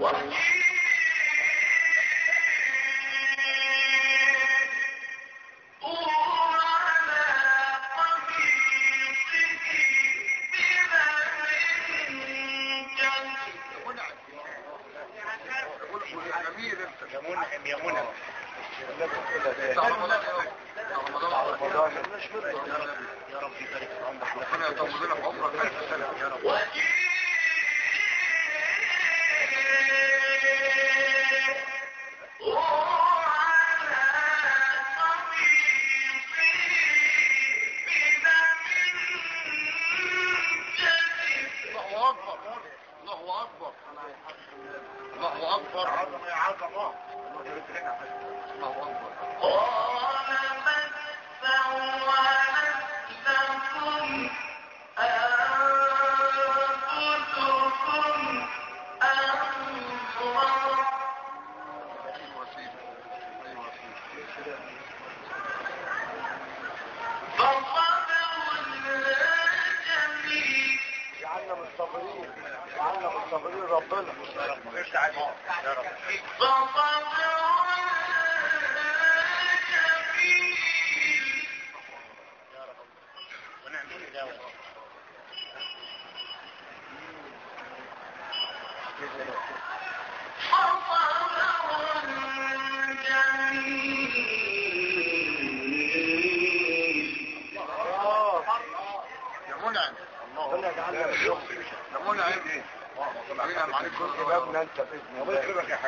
جميل انت يا منعم يا منعم يا رب يبارك في عمرك ربنا يطول لنا في عمرك الف سنه يا رب الله اكبر الله اكبر الله اكبر عظمه يا عظمه الله اكبر ايوه سيدي ايوه سيدي جعلنا مستغفرين جعلنا مستغفرين ربنا يا رب ارجع عليك يا رب يا رب ونعم الإله يا رب يا منعم ربنا يجعلنا بالشغل يا منعم منعم عليك كل امامنا انت باذن الله الله يكرمك يا حاج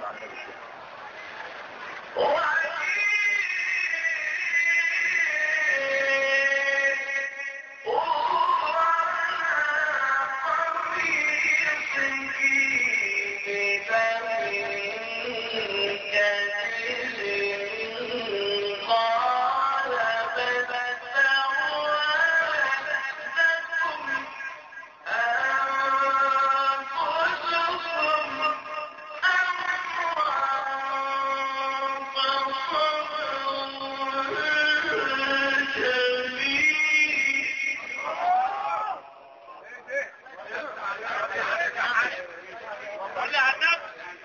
صلي على النبي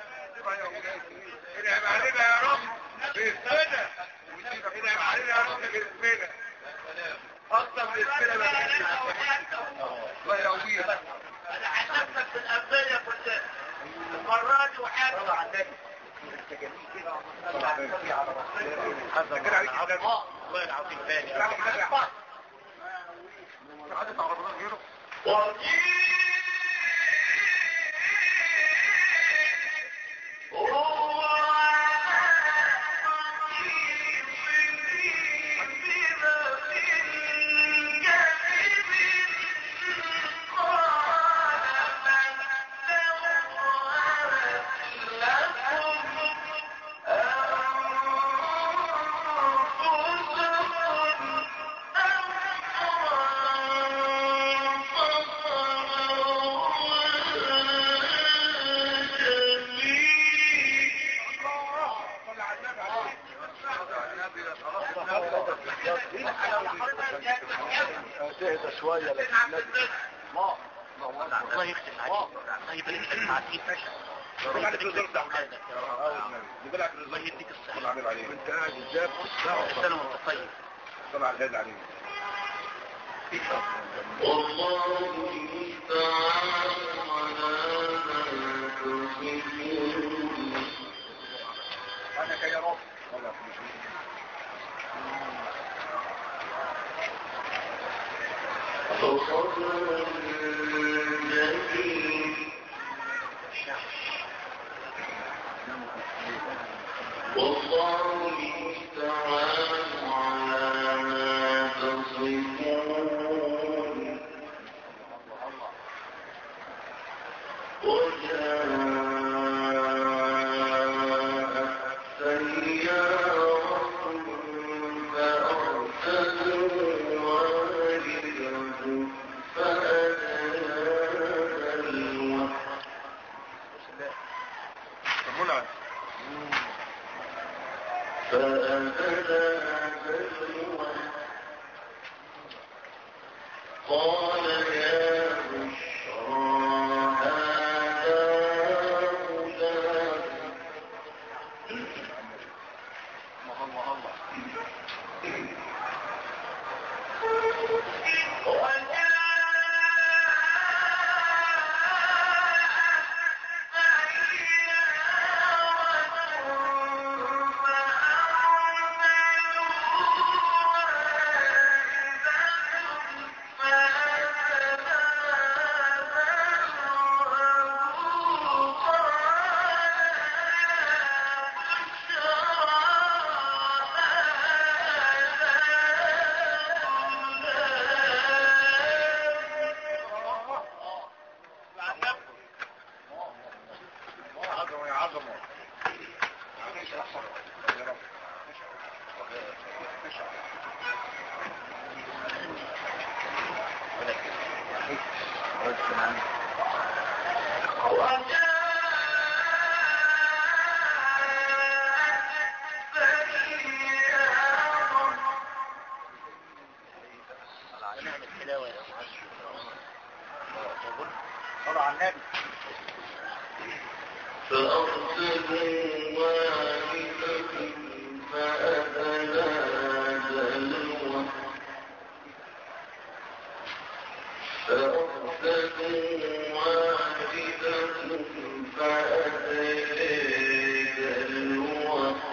انعم علينا يا رب باسمنا انعم علينا يا رب باسمنا اصلا باسمنا ما الله يقويك انا حسبتك في الأنبياء كنت المرة دي وحاجة هذا كده عليك النبي الله العظيم بالي كده عليك النبي يا حاج في حد بتاع رمضان غيره تهدى شويه لكن النبي الله يختم عليك الله يبارك لك في عافيتك الله يبارك لك في اولادك يا رب الله يديك الصحة وانت قاعد ازاي كل سنة وانت طيب طلع الهادي عليه انا كده يا رب والله والله المستعان على ما تصفون وجاءت سيارة فأرسلوا والدهم فأتاها الوحي منعم فأتاها الوحي قال يا بشرى هذا عظمه يا عظمه يا رب نعمل تلاوة يا صلى على النبي فأرسلوا واحدة فأتنا دلوة فأرسلوا واحدة فأتنا دلوة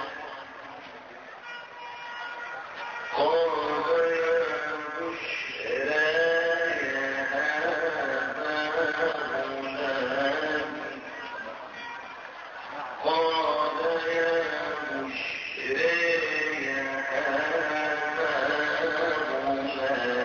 قال يا بشرى يا هذا غلام قال يا بشرى يا هذا غلام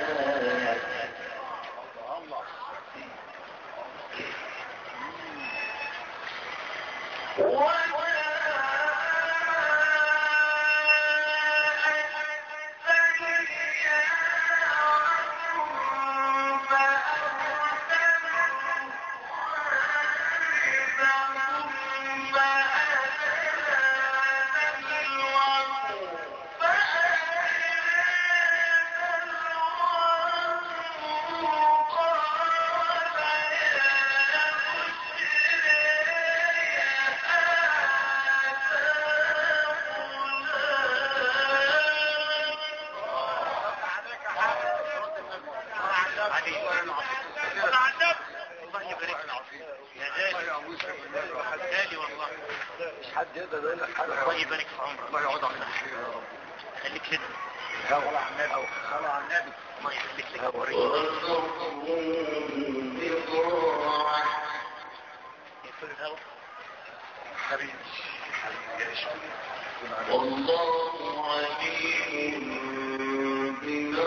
الله يبارك لك يا غالي غالي والله مش حد يقدر يقول لك حاجه الله يبارك في عمرك الله يقعد على خير يا رب خليك كده صلى على النبي صلى على النبي الله يخليك لك ورزقهم بضاعة يقفل الهوا حبيبي والله عليم بما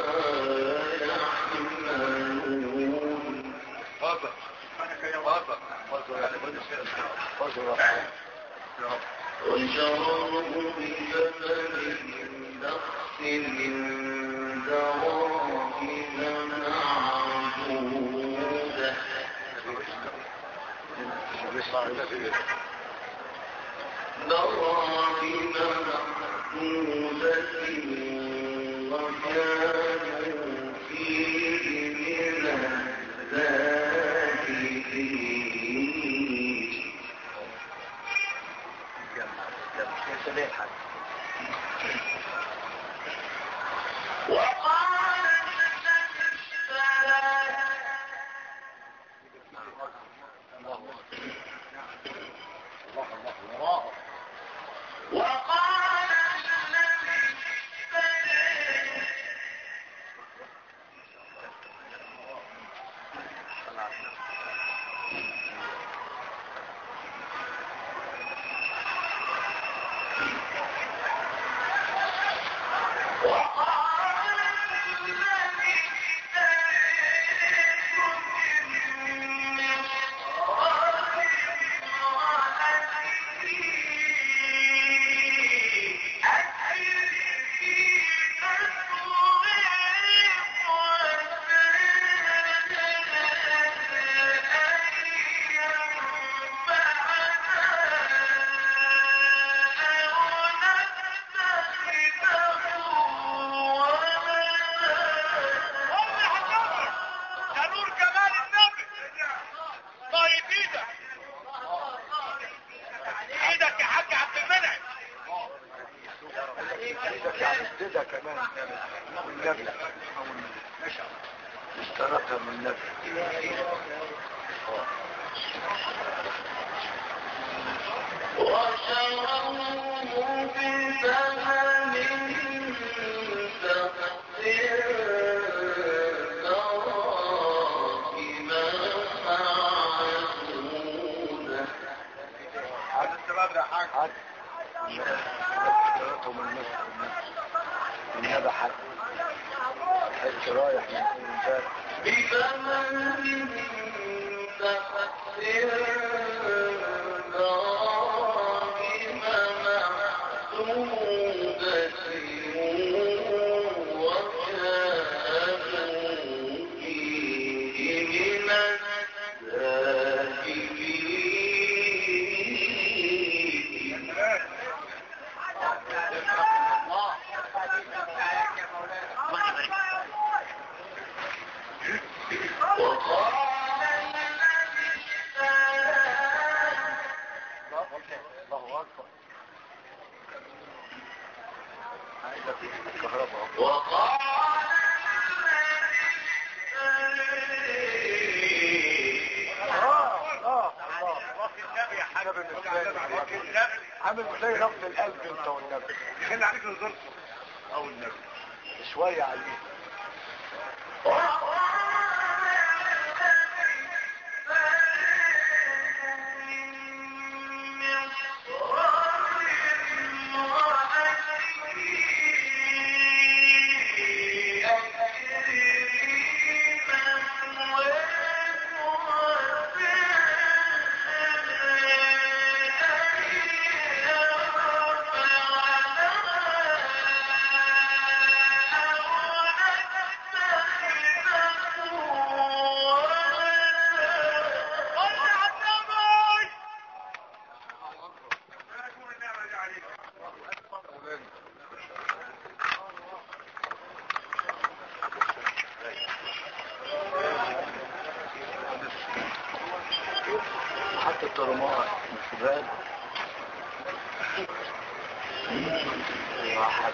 يعملون فضل فضل فضل يعني فضل رب وشروه بثمن بخس دراهم معدودة دراهم معدودة وكانوا فيه من الزاهدين يا سلام حاج وقال وقال الذي يا نور جمال النبي طيب ايدك ايدك يا حاج عبد المنعم ايدك يعني ابتدى كمان النبي اشتركها من نفسه وشروه بثمن دراهم معدودة عايز الشباب يا حاج حد اشتركه من نفسه النبي حد حد رايح من الباب بثمن بخس دراهم معدودة وكانوا فيه من الزاهدين الله يبارك وقال الذي اشتراه الله اكبر عايزة الكهرباء وقال الله الله الله وفي النبي يا حاج النبي مش وفي النبي عامل زي نبض القلب انت والنبي يخلي عليك نزرته او النبي شوية عليه حتى الترماء السبال واحد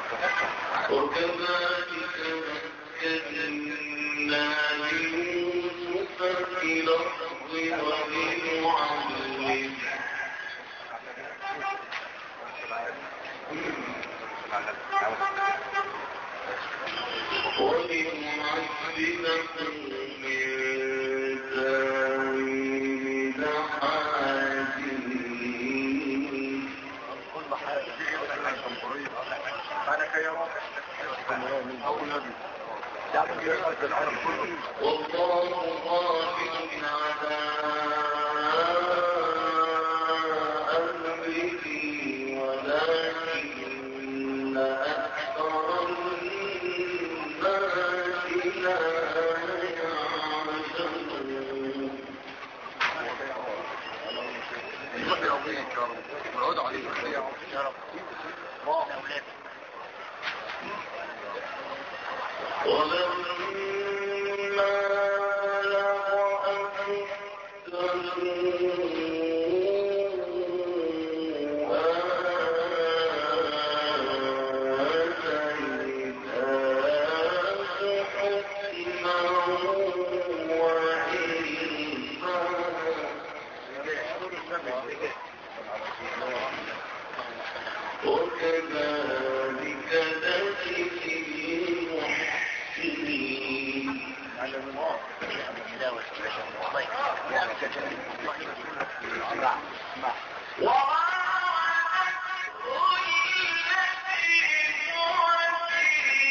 وكذلك مكنا ليوسف في الأرض ولنعلمه ولنعلمه من تاويل الأحاديث كل حاجة انا كيرون يعني كده قد العالم كله والله غالب على أمره ولكن أكثر الناس لا يعلمون يوميك يا رب والعود عليك يا رب أولادي ولما وكذلك نجزي المحسنين تلاوة الله يكرمك الله يكرمك اسمع اسمع وراودته التي هو في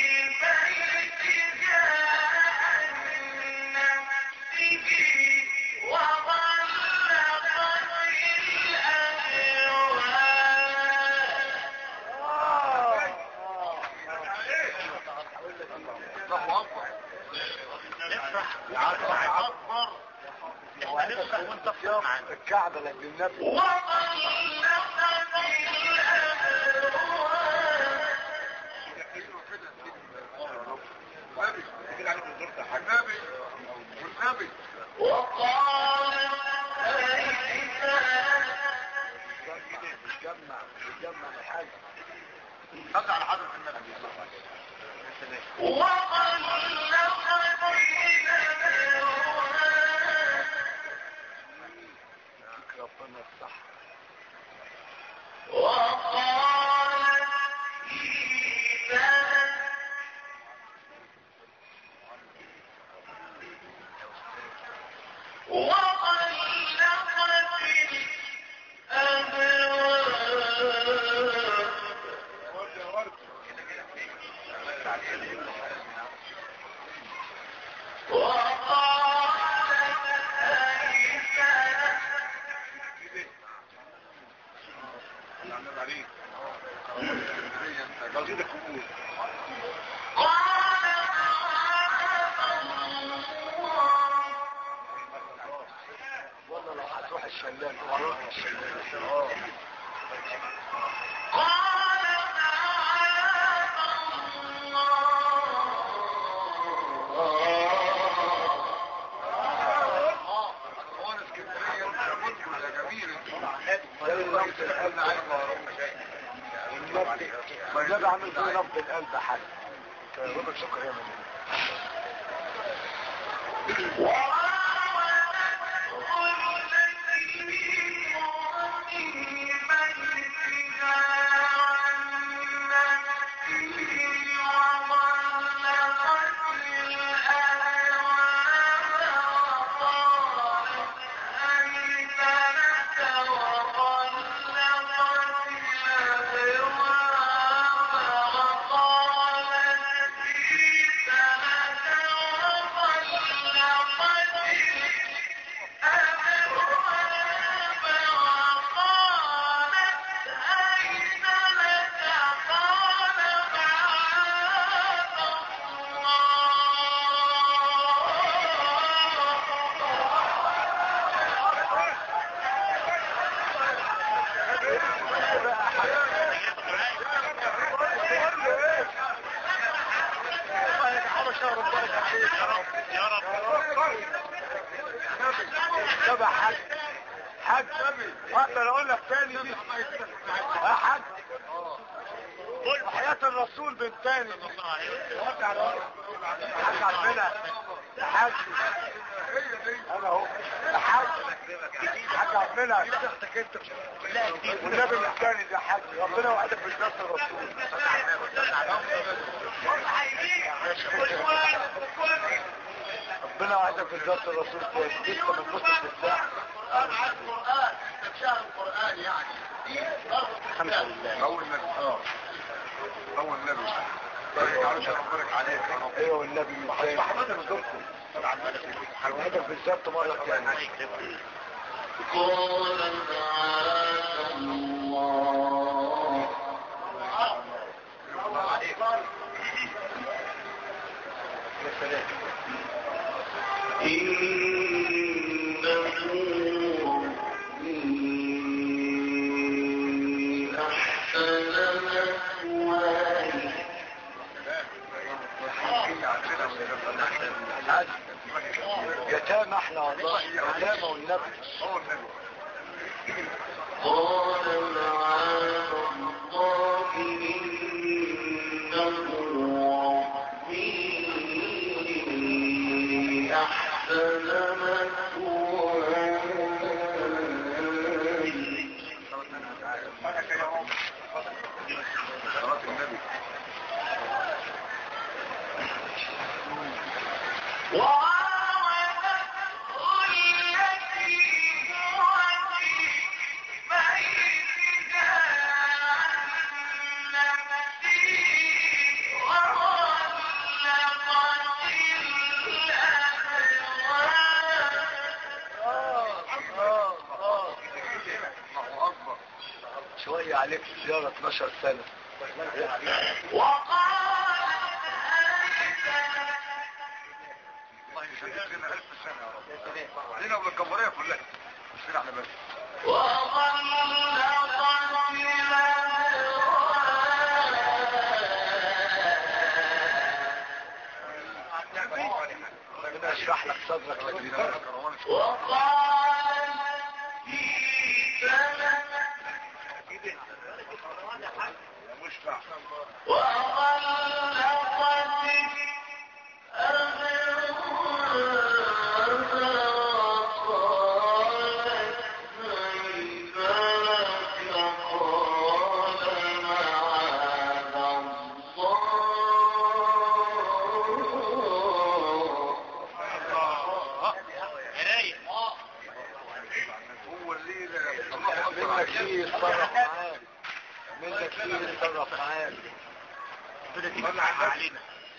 بيتها عن نفسه وغلقت الأبواب افرح افرح اكبر احنا نفرح وانت تفرح معانا الكعبة لأجل النبي وغلقت الأبواب النبي كده عليك نزرته يا حاج النبي والنبي وقال أليس بتجمع بتجمع الحاجة صلى على حضرة النبي وقلبت نعمل عليك رصيد القبول والله لو هتروح الشلال وهروح الشلال اه هون اسكندريه يا جميل ده نبض القلب والنبي ده عامل زي نبض القلب حاجه ربك شكر يا مدينة تبع حاج حاج اقدر اقول لك تاني دي يا حاج وحياة الرسول بن تاني حاج عمنا يا حاج انا اهو يا حاج حاج عمنا شفتك انت والنبي من تاني يا حاج ربنا وعدك بالذات الرسول ربنا وعدك بالذات الرسول تاني لسه من نص الساعة الحمد لله اول نبي اه اول نبي بارك عليك ربك عليك يا رب ايوه والنبي من تاني حمادة بزركم وعدك بالذات مرة تانية يا سلام يتامى احنا والله يتامى والنبي هو النبي انا كده اهو صلاة النبي الله اكبر شوية عليك زيارة 12 سنة الله يخليك لنا الف سنة يا رب لنا والجمهورية كلها مش لنا احنا بس ربنا يشرح لك صدرك لنا كروان مشفع رايق تصرف معاك منك كتير تصرف معاك ربنا تفتح علينا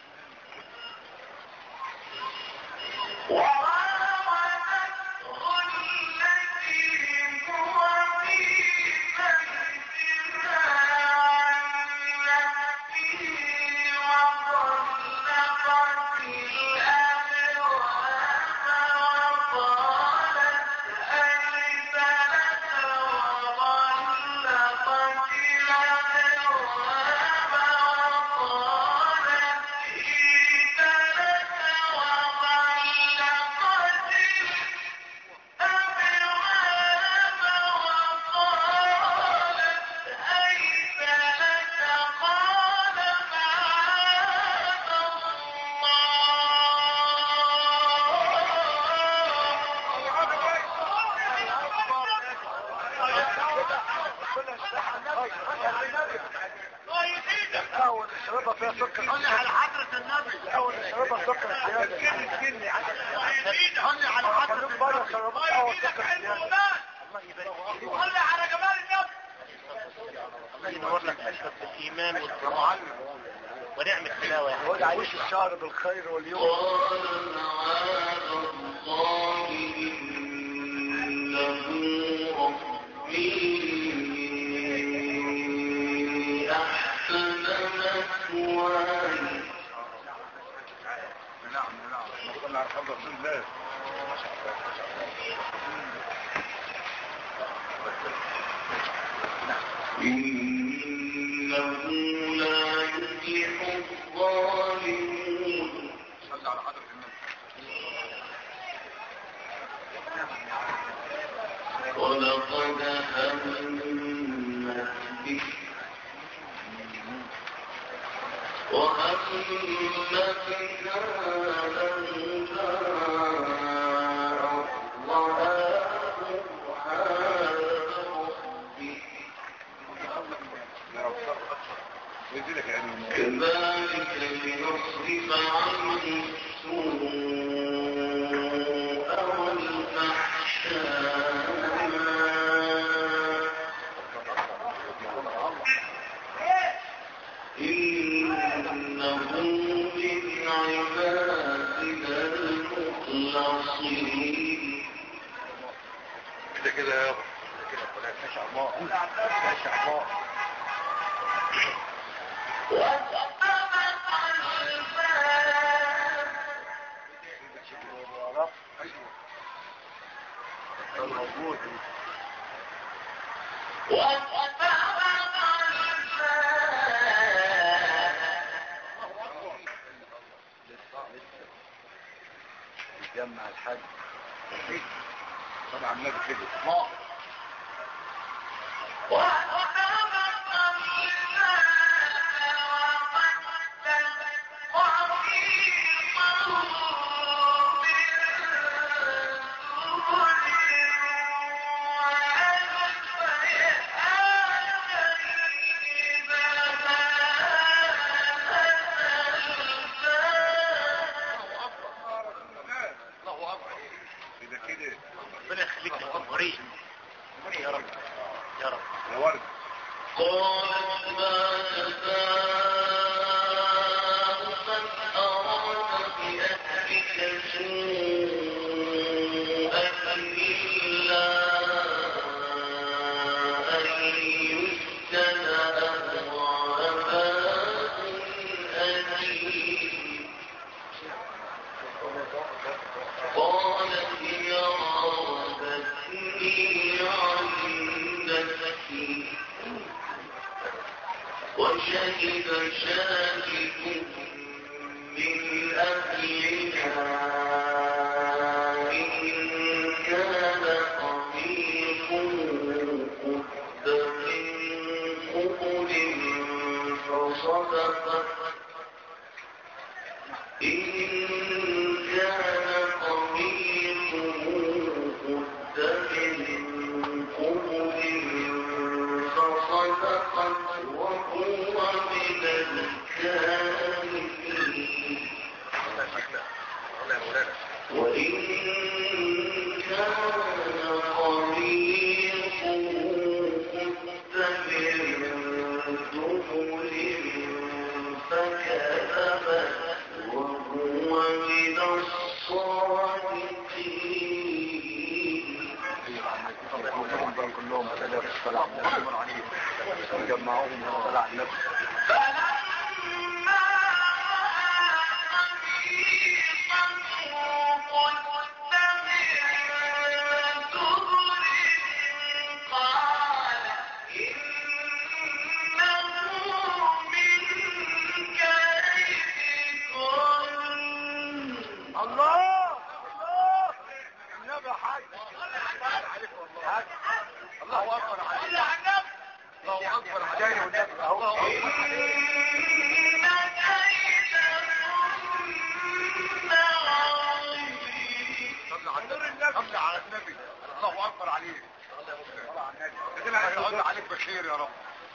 اول الشربة فيها سكر قل على حضرة النبي اول الشربة سكر زيادة قل على حضرة خلوك بره شربات اول سكر زيادة الله يبارك فيك صلي على جمال النبي الله ينور لك قلبك بالايمان والطاعة ونعم التلاوة يا هو حبيبي يعيش الشهر بالخير واليوم قال معاذ الله إنه ربي أحسن مثواي نعم نعم نقول على حضرة الله إنه لا يفلح الظالمون صلي على حضرة النبي ولقد همت به وهم بها لولا رآه برهان ربه يا رب ويزيدك يا علم كذلك لنصرف عنه السوء والفحشاء إنه من عبادنا المخلصين كده كده يا رب كده كده ما شاء الله ما شاء الله يا رب ايوه موجود يجمع الحج طبعا النبي كده الله اكبر كده كده ربنا يخليك للجمهورية يا رب يا رب يا ورد قالت ما جزاء من أراد بأهلك سوءا إلا أن يسجن أو عذاب أليم قالت هي راودتني عن نفسي وشهد شاهد من أهلها إن كان قميصه قد من قبل فصدقت إن كان قميصه قد من قبل فصدقت وهو من الكاذبين وإن كان قميصه قد كلهم كده في الصلاة على النبي وجمعوهم الصلاة على النبي الله الله النبي حاج حاج الله اكبر عليك الله اكبر عليك والنبي اهو صلى على النبي صلى على النبي الله اكبر عليك صلى على النبي كده هيقعد عليك بخير يا رب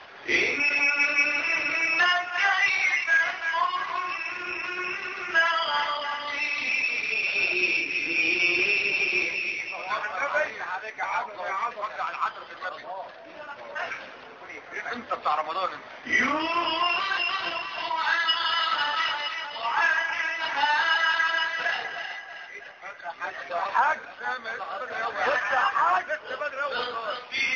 النبي عليك يا عم يا عم صلى على حضرة النبي انت بتاع رمضان انت حاج لسه حاج لسه بدري أوي.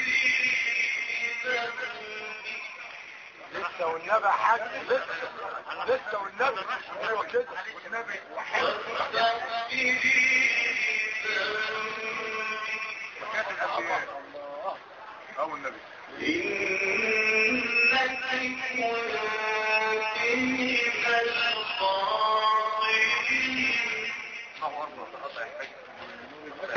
لسه والنبي حاج لسه لسه والنبي ايوه كده والنبي وحياة الأنبياء أو النبي الله أكبر الله يحفظك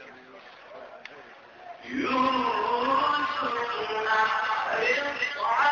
يوسف أحرق